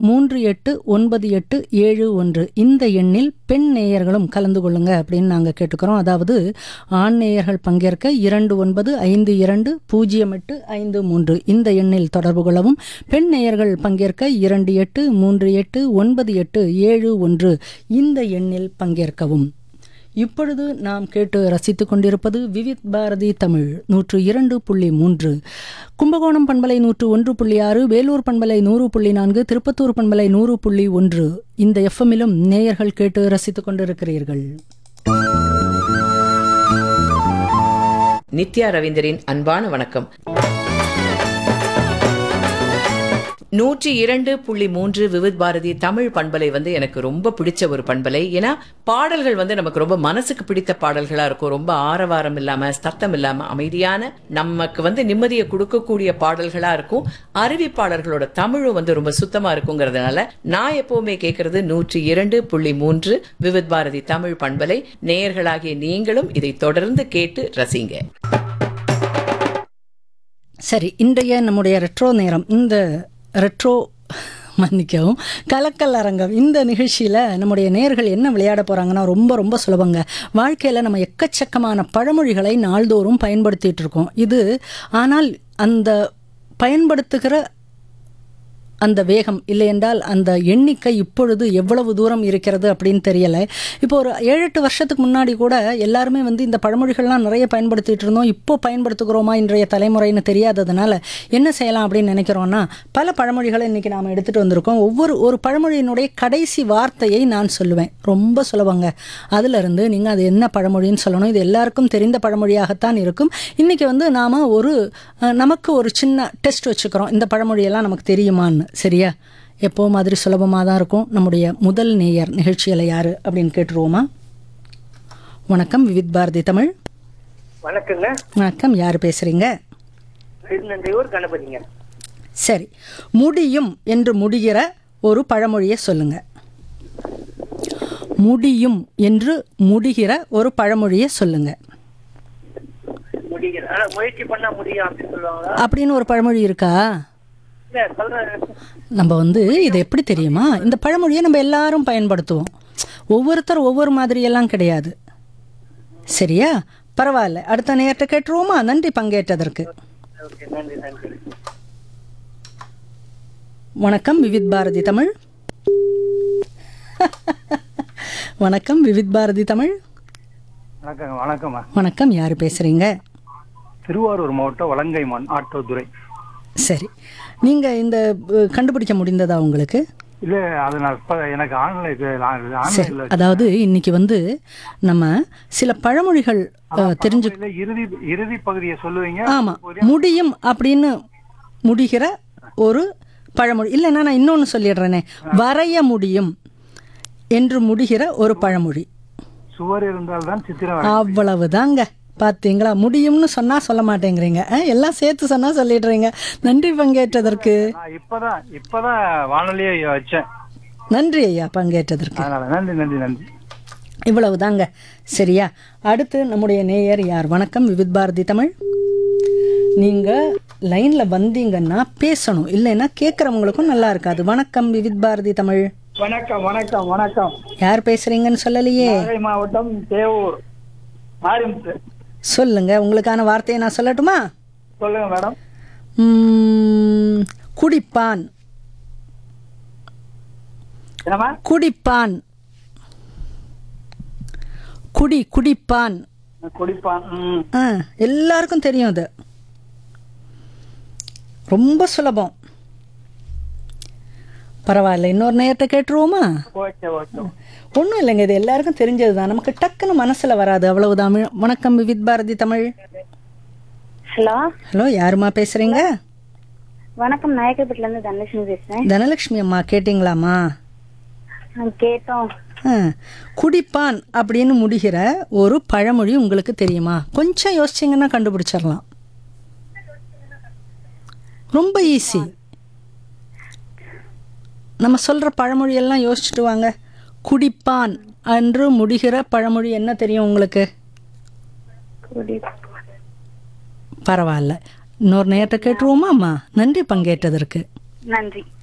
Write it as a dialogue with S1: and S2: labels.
S1: மூன்று எட்டு ஒன்பது எட்டு ஏழு ஒன்று இந்த எண்ணில் பெண் நேயர்களும் கலந்து கொள்ளுங்க அப்படின்னு நாங்கள் கேட்டுக்கிறோம் அதாவது ஆண் நேயர்கள் பங்கேற்க இரண்டு ஒன்பது ஐந்து இரண்டு பூஜ்ஜியம் எட்டு ஐந்து மூன்று இந்த எண்ணில் தொடர்பு கொள்ளவும் பெண் நேயர்கள் பங்கேற்க இரண்டு எட்டு மூன்று எட்டு ஒன்பது எட்டு ஏழு ஒன்று இந்த எண்ணில் பங்கேற்கவும் இப்பொழுது நாம் கேட்டு ரசித்துக் கொண்டிருப்பது விவித் பாரதி தமிழ் நூற்று இரண்டு புள்ளி மூன்று கும்பகோணம் பண்பலை நூற்று ஒன்று புள்ளி ஆறு வேலூர் பண்பலை நூறு புள்ளி நான்கு திருப்பத்தூர் பண்பலை நூறு புள்ளி ஒன்று இந்த எஃப்எம்மிலும் நேயர்கள் கேட்டு ரசித்துக் கொண்டிருக்கிறீர்கள்
S2: நித்யா ரவீந்தரின் அன்பான வணக்கம் நூற்றி இரண்டு புள்ளி மூன்று விவித் பாரதி தமிழ் பண்பலை வந்து எனக்கு ரொம்ப பிடிச்ச ஒரு பண்பலை ஏன்னா பாடல்கள் வந்து நமக்கு ரொம்ப மனசுக்கு பிடித்த பாடல்களா இருக்கும் ரொம்ப ஆரவாரம் இல்லாம சத்தம் இல்லாம அமைதியான நமக்கு வந்து நிம்மதியை கொடுக்கக்கூடிய பாடல்களா இருக்கும் அறிவிப்பாளர்களோட தமிழும் வந்து ரொம்ப சுத்தமா இருக்குங்கிறதுனால நான் எப்பவுமே கேட்கறது நூற்றி இரண்டு புள்ளி மூன்று விவித் பாரதி தமிழ் பண்பலை நேயர்களாகிய நீங்களும் இதை தொடர்ந்து கேட்டு ரசிங்க
S1: சரி இன்றைய நம்முடைய ரெட்ரோ நேரம் இந்த ரெட்ரோ மன்னிக்கவும் கலக்கல் அரங்கம் இந்த நிகழ்ச்சியில் நம்முடைய நேர்கள் என்ன விளையாட போகிறாங்கன்னா ரொம்ப ரொம்ப சுலபங்க வாழ்க்கையில் நம்ம எக்கச்சக்கமான பழமொழிகளை நாள்தோறும் பயன்படுத்திட்டு இருக்கோம் இது ஆனால் அந்த பயன்படுத்துகிற அந்த வேகம் இல்லை என்றால் அந்த எண்ணிக்கை இப்பொழுது எவ்வளவு தூரம் இருக்கிறது அப்படின்னு தெரியல இப்போ ஒரு ஏழு எட்டு வருஷத்துக்கு முன்னாடி கூட எல்லாருமே வந்து இந்த பழமொழிகள்லாம் நிறைய பயன்படுத்திட்டு இருந்தோம் இப்போ பயன்படுத்துகிறோமா இன்றைய தலைமுறைன்னு தெரியாததுனால என்ன செய்யலாம் அப்படின்னு நினைக்கிறோம்னா பல பழமொழிகளை இன்னைக்கு நாம் எடுத்துட்டு வந்திருக்கோம் ஒவ்வொரு ஒரு பழமொழியினுடைய கடைசி வார்த்தையை நான் சொல்லுவேன் ரொம்ப சுலபங்க அதுல இருந்து நீங்க அது என்ன பழமொழின்னு சொல்லணும் இது எல்லாருக்கும் தெரிந்த பழமொழியாகத்தான் இருக்கும் இன்னைக்கு வந்து நாம ஒரு அஹ், நமக்கு ஒரு சின்ன டெஸ்ட் வச்சுக்கிறோம் இந்த பழமொழியெல்லாம் நமக்கு தெரியுமான்னு சரியா எப்போ மாதிரி சுலபமாக தான் இருக்கும் நம்முடைய முதல் நேயர் நிகழ்ச்சியில் யாரு அப்படின்னு கேட்டுருவோமா வணக்கம் விவித் பாரதி தமிழ்
S3: வணக்கங்க
S1: வணக்கம் யார் பேசுறீங்க
S3: திருநன்றையூர் கணபதிங்க
S1: சரி முடியும் என்று முடிகிற ஒரு பழமொழியை சொல்லுங்க முடியும் என்று முடிகிற ஒரு பழமொழியை சொல்லுங்க
S3: முடியும் ஆனா முயற்சி பண்ணா முடியும் அப்படின்னு சொல்லுவாங்களா
S1: அப்படின்னு ஒரு பழமொழி இருக்கா
S3: இல்ல சொல்றேன்
S1: நம்ம வந்து இது எப்படி தெரியுமா இந்த பழமொழியை நம்ம எல்லாரும் பயன்படுத்துவோம் ஒவ்வொருத்தர் ஒவ்வொரு மாதிரியெல்லாம் கிடையாது சரியா பரவாயில்ல அடுத்த நேரத்தை கேட்டுருவோமா நன்றி பங்கேற்றதற்கு
S3: ஓகே நன்றி நன்றி
S1: வணக்கம் விவித் பாரதி தமிழ் வணக்கம் விவித் பாரதி தமிழ்
S4: வணக்கம் வணக்கம்மா
S1: வணக்கம் யார் பேசுறீங்க
S4: திருவாரூர் மாவட்டம் வலங்கைமான் ஆட்டோதுறை
S1: சரி நீங்க இந்த அஹ், கண்டுபிடிக்க முடிந்ததா உங்களுக்கு
S4: இல்ல அது நான் இப்ப எனக்கு ஆன்லைன்
S1: சரி
S4: ஆன்லைன்ல
S1: அதாவது இன்னைக்கு வந்து நம்ம சில பழமொழிகள் அஹ், தெரிஞ்சு
S4: இல்ல இறுதி இறுதி பகுதியை சொல்லுவீங்க
S1: ஆமா முடியும் அப்படின்னு முடிகிற ஒரு பழமொழி இல்லைன்னா நான் இன்னொன்னு சொல்லிடுறேனே வரைய முடியும் என்று முடிகிற ஒரு பழமொழி
S4: சுவர் இருந்தால்தான் சித்திரம் வரையும்.
S1: அவ்வளவுதாங்க பாத்தீங்களா முடியும்னு சொன்னா சொல்ல மாட்டேங்கிறீங்க அஹ், எல்லாம் சேர்த்து சொன்னா சொல்லிடுறீங்க நன்றி பங்கேற்றதற்கு
S4: நான் இப்பதான் இப்பதான் வானொலியே வச்சேன்
S1: நன்றி ஐயா பங்கேற்றதற்கு
S4: அதனால நன்றி நன்றி நன்றி
S1: இவ்வளவுதாங்க சரியா அடுத்து நம்முடைய நேயர் யார் வணக்கம் விவித் பாரதி தமிழ் நீங்க லைன்ல வந்தீங்கன்னா பேசணும் இல்லைன்னா கேட்கறவங்களுக்கும் நல்லா இருக்காது வணக்கம் விவித் பாரதி தமிழ்
S3: வணக்கம் வணக்கம் வணக்கம்
S1: யார் பேசுறீங்கன்னு சொல்லலையே
S3: மதுரை மாவட்டம் தேவூர் மாரிமுத்து
S1: சொல்லுங்க உங்களுக்கான வார்த்தையை நான் சொல்லட்டுமா
S3: சொல்லுங்க மேடம்
S1: உம், குடிப்பான்
S3: என்னம்மா
S1: குடிப்பான் குடி குடிப்பான்
S3: குடிப்பான் ம்
S1: ஆ எல்லாருக்கும் தெரியும் அது ரொம்ப சுலபம் பரவாயில்ல இன்னொரு நேரத்தை கேட்டுருவோமா
S3: ஓகே ஓகே
S1: ஒன்றும் இல்லைங்க இது எல்லாருக்கும் தெரிஞ்சது தான் நமக்கு டக்குன்னு மனசில் வராது அவ்வளவுதான் வணக்கம் விவித் பாரதி தமிழ்
S5: ஹலோ
S1: ஹலோ யாருமா பேசுறீங்க
S5: வணக்கம் நாயக்கர்பேட்டில இருந்து தனலட்சுமி பேசுறேன்
S1: தனலட்சுமி அம்மா கேட்டிங்களாம்மா
S5: நாங்க கேட்டோம்
S1: ஆ, குடிப்பான் அப்படின்னு முடிகிற ஒரு பழமொழி உங்களுக்கு தெரியுமா கொஞ்சம் யோசிச்சிங்கன்னா கண்டுபிடிச்சிடலாம் ரொம்ப ஈஸி நம்ம சொல்கிற பழமொழியெல்லாம் யோசிச்சுட்டு வாங்க குடிப்பான் என்று முடிகிற பழமொழி என்ன தெரியும் உங்களுக்கு
S5: குடிப்பான்.
S1: பரவாயில்ல இன்னொரு நேரத்தை கேட்டுருவோமா அம்மா நன்றி பங்கேற்றதற்கு
S5: நன்றி